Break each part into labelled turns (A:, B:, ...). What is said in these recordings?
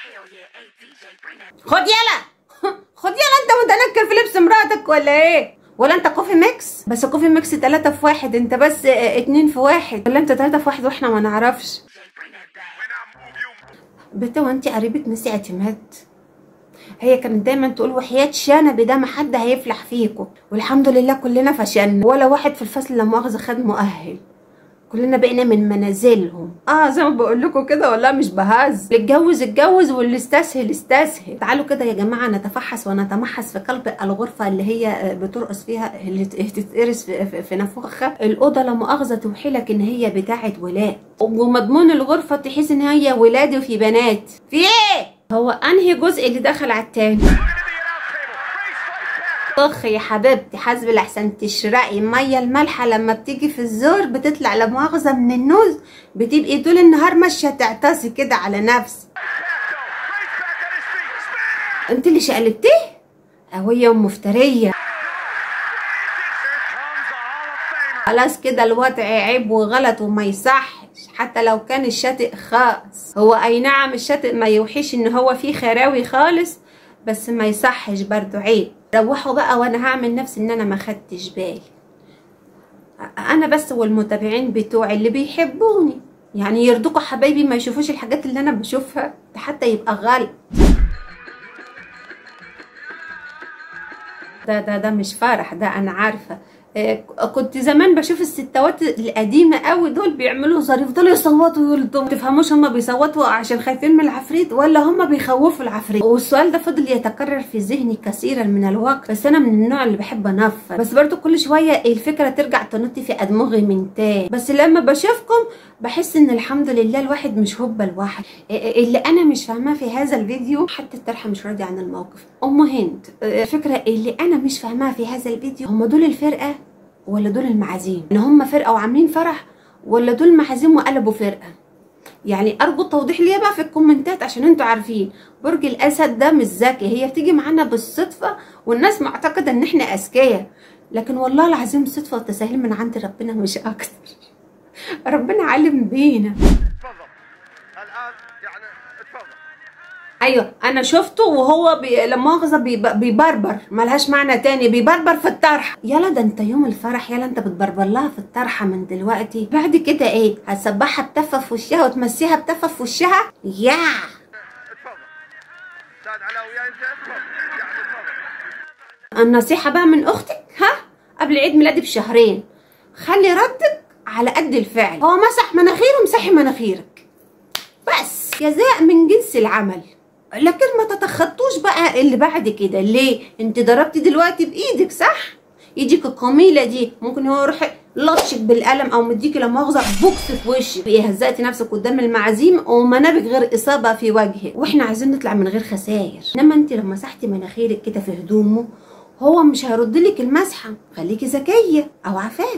A: خد يلا خد يلا انت متنكر في لبس مراتك ولا ايه ولا انت كوفي ميكس بس كوفي ميكس تلاتة في واحد انت بس اه، اتنين في واحد ولا انت تلاتة في واحد واحنا ما نعرفش بنت وانت قريبة ميسي اعتماد هي كانت دايما تقول وحياة شنبي ده ما حد هيفلح فيكم والحمد لله كلنا فشلنا ولا واحد في الفصل لا مؤاخذة خد مؤهل كلنا بقينا من منازلهم اه زي ما بقول لكم كده والله مش بهز اللي اتجوز اتجوز واللي استسهل استسهل تعالوا كده يا جماعه نتفحص ونتمحص في قلب الغرفه اللي هي آه، بترقص فيها اللي ت- تتقرص في, في, في نافوخها الاوضه لا مؤاخذه توحي لك ان هي بتاعه ولاد ومضمون الغرفه تحس ان هي ولاد وفي بنات في ايه هو انهي جزء اللي دخل على التاني طخ يا حبيبتي حسب الاحسن تشرقي الميه المالحه لما بتيجي في الزور بتطلع لا مؤاخذه من النوز بتبقي طول النهار ماشيه تعتصي كده على نفسك انت اللي شقلبتيه هوية مفترية خلاص كده الوضع عيب وغلط وما يصحش حتى لو كان الشاطئ خاص هو اي نعم الشاطئ ما يوحيش ان هو فيه خراوي خالص بس ما يصحش برضو عيب روحوا بقى وانا هعمل نفسي ان انا ما خدتش بالي انا بس والمتابعين بتوعي اللي بيحبوني يعني يرضوكوا حبايبي ما يشوفوش الحاجات اللي انا بشوفها ده حتى يبقى غلط ده ده ده مش فرح ده انا عارفه آه، كنت زمان بشوف الستات القديمه قوي دول بيعملوا ظريف يفضلوا يصوتوا ويلطموا تفهموش هم بيصوتوا عشان خايفين من العفريت ولا هم بيخوفوا العفريت والسؤال ده فضل يتكرر في ذهني كثيرا من الوقت بس انا من النوع اللي بحب انفر بس برضو كل شويه الفكره ترجع تنط في ادمغي من تاني بس لما بشوفكم بحس ان الحمد لله الواحد مش هبه لوحده اللي انا مش فاهماه في هذا الفيديو حتى الطرحه مش راضيه عن الموقف ام هند الفكره اللي انا مش فاهماها في هذا الفيديو هم دول الفرقه ولا دول المعازيم ان هم فرقه وعاملين فرح ولا دول معازيم وقلبوا فرقه يعني ارجو التوضيح ليا بقى في الكومنتات عشان انتوا عارفين برج الاسد ده مش ذكي هي بتيجي معانا بالصدفه والناس معتقده ان احنا اذكياء لكن والله العظيم صدفه وتساهيل من عند ربنا مش اكتر ربنا علم بينا
B: تفضل الان يعني تفضل
A: ايوه انا شفته وهو بي... لما مؤاخذه بيب... بيبربر ملهاش معنى تاني بيبربر في الطرح يلا ده انت يوم الفرح يلا انت بتبربر لها في الطرحه من دلوقتي بعد كده ايه هتسبحها بتفه في وشها وتمسيها بتفه في وشها يا
B: تفضل استاذ علاوي انت تفضل يعني تفضل
A: النصيحه بقى من اختك ها قبل عيد ميلادي بشهرين خلي ردك على قد الفعل هو مسح مناخيره مسحي مناخيرك بس جزاء من جنس العمل لكن ما تتخطوش بقى اللي بعد كده ليه انت ضربتي دلوقتي بايدك صح يجيك القميله دي ممكن هو يروح لطشك بالقلم او مديكي لا مؤاخذه بوكس في وشك بقى هزقتي نفسك قدام المعازيم ومنابك غير اصابه في وجهك واحنا عايزين نطلع من غير خسائر انما انت لما مسحتي مناخيرك كده في هدومه هو مش هيرد لك المسحه خليكي ذكيه او عفاف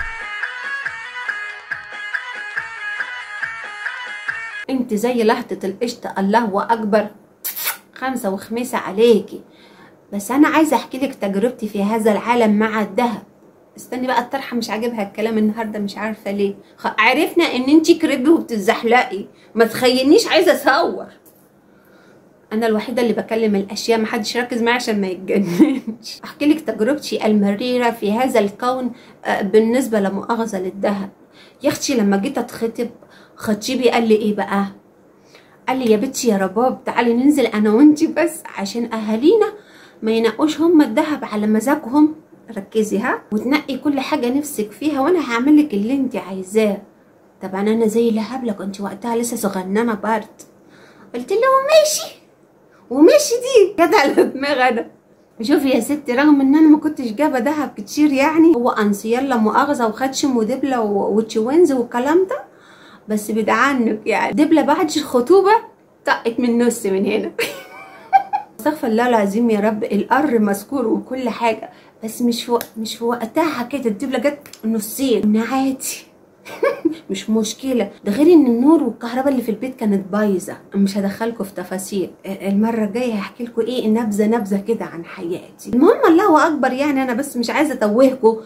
A: انت زي لهطة القشطة الله اكبر خمسة وخميسة عليكي بس انا عايزة احكي لك تجربتي في هذا العالم مع الذهب استني بقى الطرحة مش عاجبها الكلام النهاردة مش عارفة ليه خ- عرفنا ان انتي كريبي وبتتزحلقي ما تخيلنيش عايزة اصور انا الوحيده اللي بكلم الاشياء محدش ركز معايا عشان ما يتجننش احكي لك تجربتي المريره في هذا الكون آه، بالنسبه لمؤاخذه للذهب يا اختي لما جيت اتخطب خطيبي قال لي ايه بقى قال لي يا بنتي يا رباب تعالي ننزل انا وانتي بس عشان اهالينا ما ينقوش هم الذهب على مزاجهم ركزي ها وتنقي كل حاجه نفسك فيها وانا هعمل لك اللي انت عايزاه طبعا انا زي الهبله كنت وقتها لسه صغننه برد قلت له ماشي وماشي دي جت على دماغي انا شوفي يا ستي رغم ان انا ما كنتش جايبه دهب كتير يعني هو انسيال لا مؤاخذه وخدشم ودبله و- وتشوينز والكلام ده بس بعيد عنك يعني دبله بعد الخطوبه طقت من نص من هنا استغفر الله العظيم يا رب القر مذكور وكل حاجه بس مش في وق- مش في وقتها كده الدبله جت نصين عادي مش مشكله ده غير ان النور والكهرباء اللي في البيت كانت بايظه مش هدخلكم في تفاصيل المره الجايه هحكي لكم ايه نبذه نبذه كده عن حياتي المهم الله اكبر يعني انا بس مش عايزه اتوهكم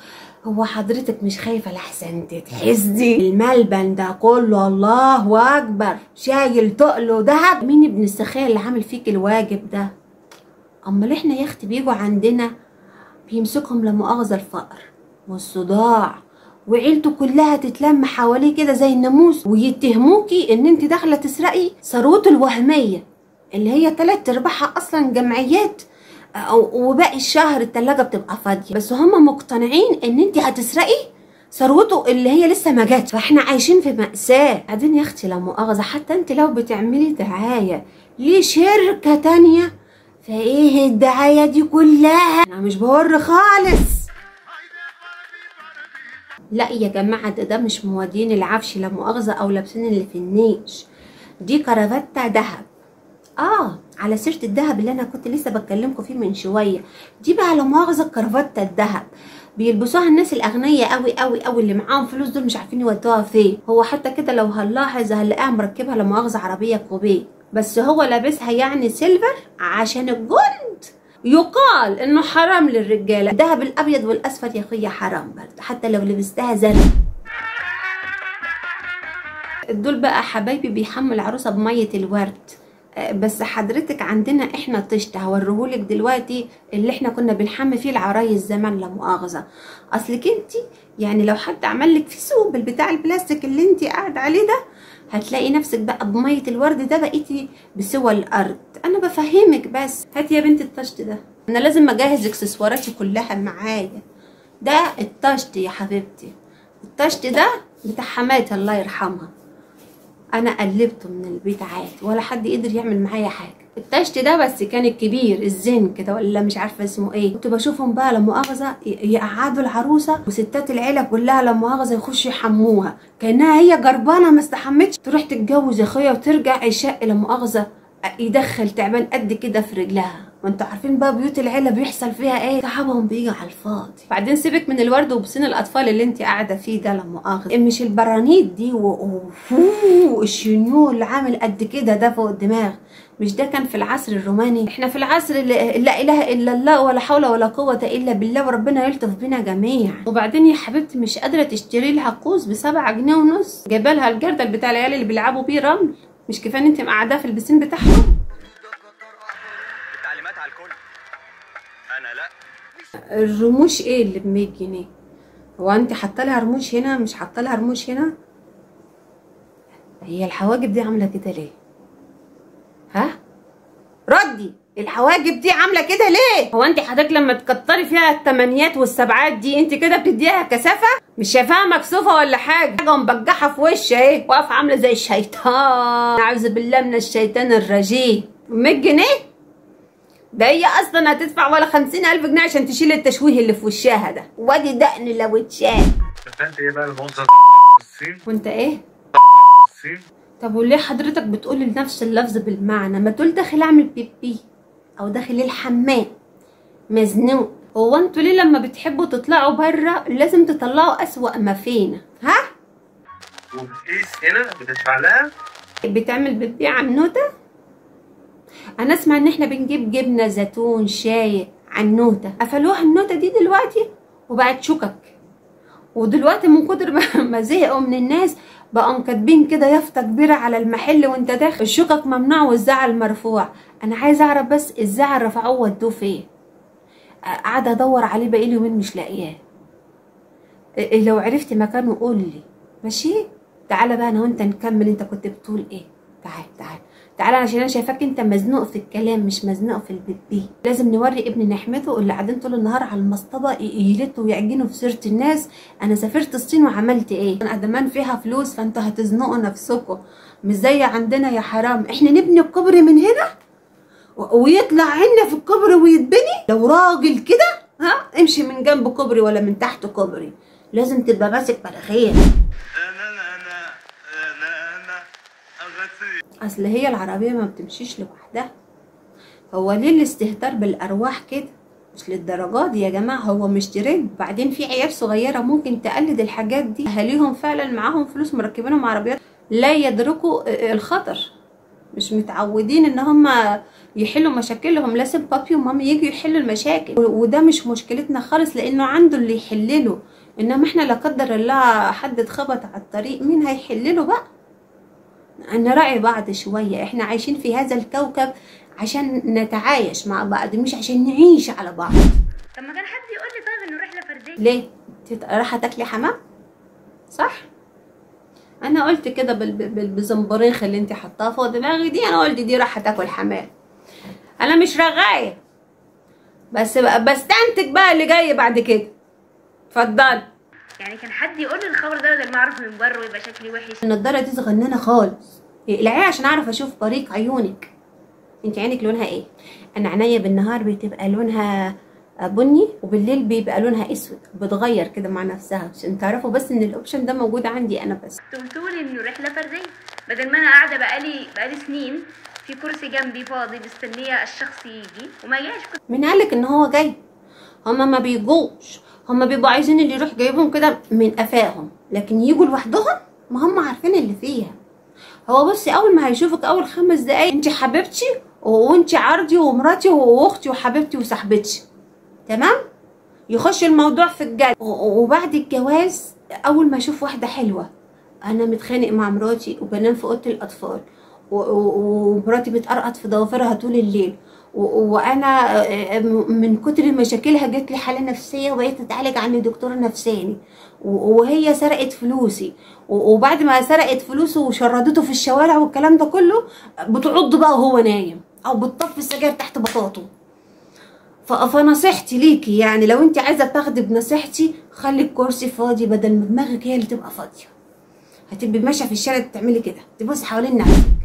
A: هو حضرتك مش خايفة لحسن تتحسدي الملبن ده كله الله أكبر شايل تقله دهب مين ابن السخية اللي عامل فيك الواجب ده أمال احنا يا أختي بيجوا عندنا بيمسكهم لمؤاخذة الفقر والصداع وعيلته كلها تتلم حواليه كده زي الناموس ويتهموكي ان انت داخله تسرقي ثروته الوهميه اللي هي تلات ارباعها اصلا جمعيات أو- وباقي الشهر التلاجة بتبقى فاضية بس هم مقتنعين ان انت هتسرقي ثروته اللي هي لسه ما جاتش فاحنا عايشين في مأساة بعدين يا اختي لا مؤاخذة حتى انت لو بتعملي دعاية لشركة تانية فايه الدعاية دي كلها انا مش بور خالص لا يا جماعة ده ده مش موادين العفش لا مؤاخذة او لابسين اللي في النيش دي كرافتة دهب اه على سيرة الدهب اللي انا كنت لسه بكلمكم فيه من شوية دي بقى لا مؤاخذة كرافتة الدهب بيلبسوها الناس الاغنياء قوي قوي قوي اللي معاهم فلوس دول مش عارفين يودوها فين هو حتى كده لو هنلاحظ هنلاقيها مركبها لا مؤاخذة عربية كوبيه بس هو لابسها يعني سيلفر عشان الجند يقال انه حرام للرجاله الذهب الابيض والاصفر يا اخويا حرام برضه حتى لو لبستها زرق دول بقى حبايبي بيحمل العروسه بميه الورد آه، بس حضرتك عندنا احنا طشت هوريهولك دلوقتي اللي احنا كنا بنحمي فيه العرايس زمان لا مؤاخذه اصلك انت يعني لو حد عمل لك في سوق بالبتاع البلاستيك اللي انت قاعد عليه ده هتلاقي نفسك بقى بميه الورد ده بقيتي بسوى الارض انا بفهمك بس هاتي يا بنت الطشت ده انا لازم اجهز اكسسواراتي كلها معايا ده الطشت يا حبيبتي الطشت ده بتاع حماتي الله يرحمها انا قلبته من البيت عادي ولا حد قدر يعمل معايا حاجه الطشت ده بس كان الكبير الزين كده ولا مش عارفه اسمه ايه كنت بشوفهم بقى لا مؤاخذه ي- يقعدوا العروسه وستات العيله كلها لا مؤاخذه يخشوا يحموها كانها هي جربانه ما استحمتش تروح تتجوز يا اخويا وترجع الشق لا مؤاخذه يدخل تعبان قد كده في رجلها وانتوا عارفين بقى بيوت العيله بيحصل فيها ايه تعبهم بيجي على الفاضي بعدين سيبك من الورد وبسين الاطفال اللي انت قاعده فيه ده لا مؤاخذه مش البرانيت دي والشنيور اللي عامل قد كده ده فوق الدماغ مش ده كان في العصر الروماني احنا في العصر اللي لا اله الا الله ولا حول ولا قوه الا بالله وربنا يلطف بنا جميعا وبعدين يا حبيبتي مش قادره تشتري لها قوس بسبعة جنيه ونص جايبه لها الجردل بتاع العيال اللي بيلعبوا بيه رمل مش كفايه ان انت مقعداها في البسين بتاعهم
C: التعليمات على الكل انا لا
A: الرموش ايه اللي ب 100 جنيه هو انت حاطه لها رموش هنا مش حاطه لها رموش هنا هي الحواجب دي عامله كده ليه ها ردي الحواجب دي عامله كده ليه هو انت حضرتك لما تكتري فيها التمانيات والسبعات دي انت كده بتديها كثافه مش شايفاها مكسوفه ولا حاجه حاجه مبجحه في وشها ايه واقفه عامله زي الشيطان اعوذ بالله من الشيطان الرجيم 100 جنيه ده هي اصلا هتدفع ولا خمسين الف جنيه عشان تشيل التشويه اللي في وشها ده وادي دقن لو اتشال
D: بس انت ايه بقى الموظف في الصين
A: وانت ايه
D: في الصين
A: طب وليه حضرتك بتقولي نفس اللفظ بالمعنى ما تقول داخل اعمل بيبي او داخل الحمام مزنوق هو انتوا ليه لما بتحبوا تطلعوا بره لازم تطلعوا اسوأ ما فينا ها
D: وبتقيس هنا بتدفع لها
A: بتعمل بيبي عنوته انا اسمع ان احنا بنجيب جبنه زيتون شاي عنوته قفلوها النوته دي دلوقتي وبقت شكك ودلوقتي من كتر ما- ما زهقوا من الناس بقوا كاتبين كده يافطه كبيره على المحل وانت داخل الشكك ممنوع والزعل مرفوع انا عايزه اعرف بس الزعل رفعوه ودوه فين قاعده ادور عليه بقالي يومين مش لاقياه إيه لو عرفت مكانه قول لي ماشي تعالى بقى انا وانت نكمل انت كنت بتقول ايه تعال تعال تعالى عشان انا شايفاك انت مزنوق في الكلام مش مزنوق في البيبي لازم نوري ابن نحمته اللي قاعدين طول النهار على المصطبه ي- يلتوا ويعجنوا في سيره الناس انا سافرت الصين وعملت ايه انا ادمان فيها فلوس فانتوا هتزنقوا نفسكم مش زي عندنا يا حرام احنا نبني الكوبري من هنا و- ويطلع عنا في الكوبري ويتبني لو راجل كده ها امشي من جنب كوبري ولا من تحت كوبري لازم تبقى ماسك مناخير
D: انا انا انا انا انا اغسل
A: اصل هي العربيه ما بتمشيش لوحدها هو ليه الاستهتار بالارواح كده مش للدرجات دي يا جماعه هو مش ترند بعدين في عيال صغيره ممكن تقلد الحاجات دي اهاليهم فعلا معاهم فلوس مركبينهم عربيات لا يدركوا الخطر مش متعودين ان هم يحلوا مشاكلهم لازم بابي ومامي يجوا يحلوا المشاكل و- وده مش مشكلتنا خالص لانه عنده اللي يحلله انما احنا لا قدر الله حد اتخبط على الطريق مين هيحلله بقى نراعي بعض شوية احنا عايشين في هذا الكوكب عشان نتعايش مع بعض مش عشان نعيش على بعض
E: طب ما كان حد يقول لي طيب انه رحله فرديه
A: ليه تت- رايحة تاكلي حمام صح انا قلت كده بال- بال- بالزنبريخ اللي انت حطاه فوق دماغي دي انا قلت دي رايحة تاكل حمام انا مش رغاية بس بقى بستنتج بقى اللي جاي بعد كده اتفضلي
E: يعني كان حد يقول لي الخبر ده بدل ما اعرف من بره ويبقى شكلي وحش
A: النضاره دي صغننه خالص اقلعيها عشان اعرف اشوف بريق عيونك انت عينك لونها ايه انا عينيا بالنهار بتبقى لونها بني وبالليل بيبقى لونها اسود بتغير كده مع نفسها عشان تعرفوا بس ان الاوبشن ده موجود عندي انا بس
E: قلتوا لي انه رحله فرديه بدل ما انا قاعده بقالي بقالي سنين في كرسي جنبي فاضي مستنيه الشخص يجي وما جاش كنت
A: مين قالك ان هو جاي هما ما بيجوش هما بيبقوا عايزين اللي يروح جايبهم كده من قفاهم لكن يجوا لوحدهم ما هم عارفين اللي فيها هو بصي اول ما هيشوفك اول خمس دقايق انت حبيبتي وانت عرضي ومراتي واختي وحبيبتي وصاحبتي تمام يخش الموضوع في الجد و- وبعد الجواز اول ما اشوف واحده حلوه انا متخانق مع مراتي وبنام في اوضه الاطفال و- و- ومراتي بتقرقط في ضوافرها طول الليل و- وانا آه، م- من كتر مشاكلها جات لي حاله نفسيه وبقيت اتعالج عند دكتور نفساني و- وهي سرقت فلوسي و- وبعد ما سرقت فلوسه وشردته في الشوارع والكلام ده كله بتعض بقى وهو نايم او بتطفي السجاير تحت بطاطه ف- فنصيحتي ليكي يعني لو انت عايزه تاخدي بنصيحتي خلي الكرسي فاضي بدل ما دماغك هي اللي تبقى فاضيه هتبقي ماشيه في الشارع تعملي كده تبصي حوالين نفسك